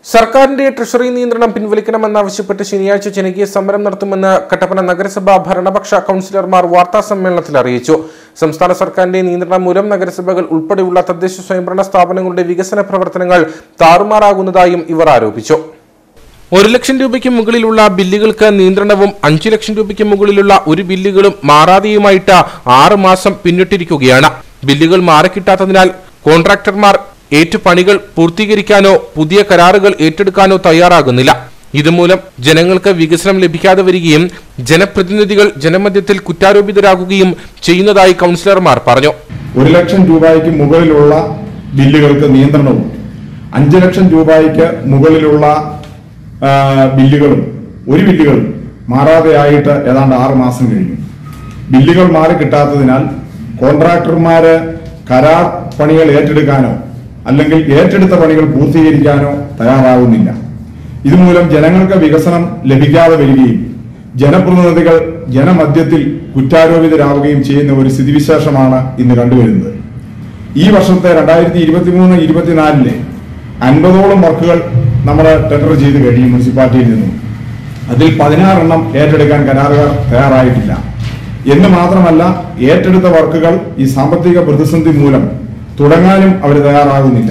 സർക്കാരിന്റെ ട്രഷറി നിയന്ത്രണം പിൻവലിക്കണമെന്നാവശ്യപ്പെട്ട് ശനിയാഴ്ച ജനകീയ സമരം നടത്തുമെന്ന് കട്ടപ്പന നഗരസഭ ഭരണപക്ഷ കൗൺസിലർമാർ വാർത്താ സമ്മേളനത്തിൽ അറിയിച്ചു സംസ്ഥാന സർക്കാരിന്റെ നിയന്ത്രണം മൂലം നഗരസഭകൾ ഉൾപ്പെടെയുള്ള തദ്ദേശ സ്വയംഭരണ സ്ഥാപനങ്ങളുടെ വികസന പ്രവർത്തനങ്ങൾ താറുമാറാകുന്നതായും ഇവർ ആരോപിച്ചു ഒരു ലക്ഷം രൂപയ്ക്ക് മുകളിലുള്ള ബില്ലുകൾക്ക് നിയന്ത്രണവും അഞ്ചു ലക്ഷം രൂപയ്ക്ക് മുകളിലുള്ള ഒരു ബില്ലുകളും മാറാതെയുമായിട്ട് ആറ് മാസം പിന്നിട്ടിരിക്കുകയാണ് ബില്ലുകൾ മാറിക്കിട്ടാത്തതിനാൽ കോൺട്രാക്ടർമാർ ഏറ്റുപണികൾ പൂർത്തീകരിക്കാനോ പുതിയ കരാറുകൾ ഏറ്റെടുക്കാനോ തയ്യാറാകുന്നില്ല ഇതുമൂലം ജനങ്ങൾക്ക് വികസനം ലഭിക്കാതെ വരികയും ജനപ്രതിനിധികൾ ജനമധ്യത്തിൽ കുറ്റാരോപിതരാകുകയും ചെയ്യുന്നതായി കൗൺസിലർമാർ പറഞ്ഞു ഒരു ലക്ഷം രൂപയ്ക്ക് മുകളിലുള്ള ബില്ലുകൾക്ക് നിയന്ത്രണവും അഞ്ച് ലക്ഷം രൂപയ്ക്ക് മുകളിലുള്ള ആ, ബില്ലുകളും ഒരു ബില്ലുകളും മാറാതെയായിട്ട് ഏതാണ്ട് ആറ് മാസം കഴിഞ്ഞു ബില്ലുകൾ മാറി കിട്ടാത്തതിനാൽ കോൺട്രാക്ടർമാര് കരാർ പണികൾ ഏറ്റെടുക്കാനോ അല്ലെങ്കിൽ ഏറ്റെടുത്ത പണികൾ പൂർത്തീകരിക്കാനോ തയ്യാറാകുന്നില്ല ഇതുമൂലം ജനങ്ങൾക്ക് വികസനം ലഭിക്കാതെ വരികയും ജനപ്രതിനിധികൾ ജനമധ്യത്തിൽ കുറ്റാരോപിതരാവുകയും ചെയ്യുന്ന ഒരു സ്ഥിതിവിശേഷമാണ് ഇന്ന് കണ്ടുവരുന്നത് ഈ വർഷത്തെ രണ്ടായിരത്തി ഇരുപത്തിമൂന്ന് ഇരുപത്തിനാലിലെ അൻപതോളം വർക്കുകൾ നമ്മൾ ടെൻഡർ ചെയ്ത് കഴിയും മുനിസിപ്പാലിറ്റിയിൽ നിന്നും അതിൽ പതിനാറെണ്ണം ഏറ്റെടുക്കാൻ കരാറുകാർ തയ്യാറായിട്ടില്ല എന്ന് മാത്രമല്ല ഏറ്റെടുത്ത വർക്കുകൾ ഈ സാമ്പത്തിക പ്രതിസന്ധി മൂലം തുടങ്ങാനും അവർ തയ്യാറാകുന്നില്ല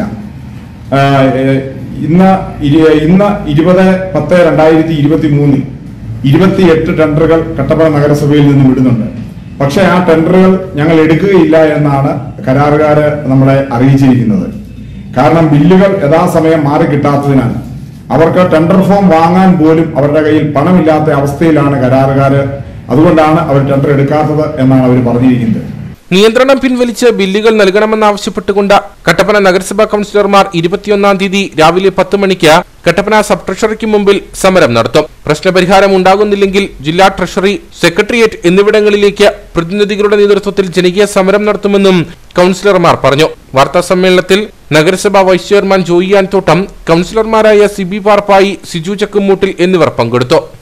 ആഹ് ഏഹ് ഇന്ന് ഇരി- ഇന്ന് ഇരുപത് പത്ത് രണ്ടായിരത്തി ഇരുപത്തി മൂന്നിൽ ഇരുപത്തിയെട്ട് ടെൻഡറുകൾ കട്ടപ്പന നഗരസഭയിൽ നിന്നും വിടുന്നുണ്ട് പക്ഷേ ആ ടെൻഡറുകൾ ഞങ്ങൾ എടുക്കുകയില്ല എന്നാണ് കരാറുകാര് നമ്മളെ അറിയിച്ചിരിക്കുന്നത് കാരണം ബില്ലുകൾ യഥാസമയം മാറി കിട്ടാത്തതിനാൽ അവർക്ക് ടെൻഡർ ഫോം വാങ്ങാൻ പോലും അവരുടെ കയ്യിൽ പണമില്ലാത്ത അവസ്ഥയിലാണ് കരാറുകാര് അതുകൊണ്ടാണ് അവർ ടെൻഡർ എടുക്കാത്തത് എന്നാണ് അവർ പറഞ്ഞിരിക്കുന്നത് നിയന്ത്രണം പിൻവലിച്ച് ബില്ലുകൾ നൽകണമെന്നാവശ്യപ്പെട്ടുകൊണ്ട് കട്ടപ്പന നഗരസഭാ കൗൺസിലർമാർ ഇരുപത്തിയൊന്നാം തീയതി രാവിലെ പത്ത് മണിക്ക് കട്ടപ്പന സബ് ട്രഷറിക്ക് മുമ്പിൽ സമരം നടത്തും പ്രശ്നപരിഹാരം ഉണ്ടാകുന്നില്ലെങ്കിൽ ജില്ലാ ട്രഷറി സെക്രട്ടേറിയറ്റ് എന്നിവിടങ്ങളിലേക്ക് പ്രതിനിധികളുടെ നേതൃത്വത്തിൽ ജനകീയ സമരം നടത്തുമെന്നും കൗൺസിലർമാർ പറഞ്ഞു വാർത്താ സമ്മേളനത്തിൽ നഗരസഭാ വൈസ് ചെയർമാൻ ജോയി ആൻതോട്ടം കൗൺസിലർമാരായ സിബി പാർപ്പായി സിജു ചക്കുമൂട്ടിൽ എന്നിവർ പങ്കെടുത്തു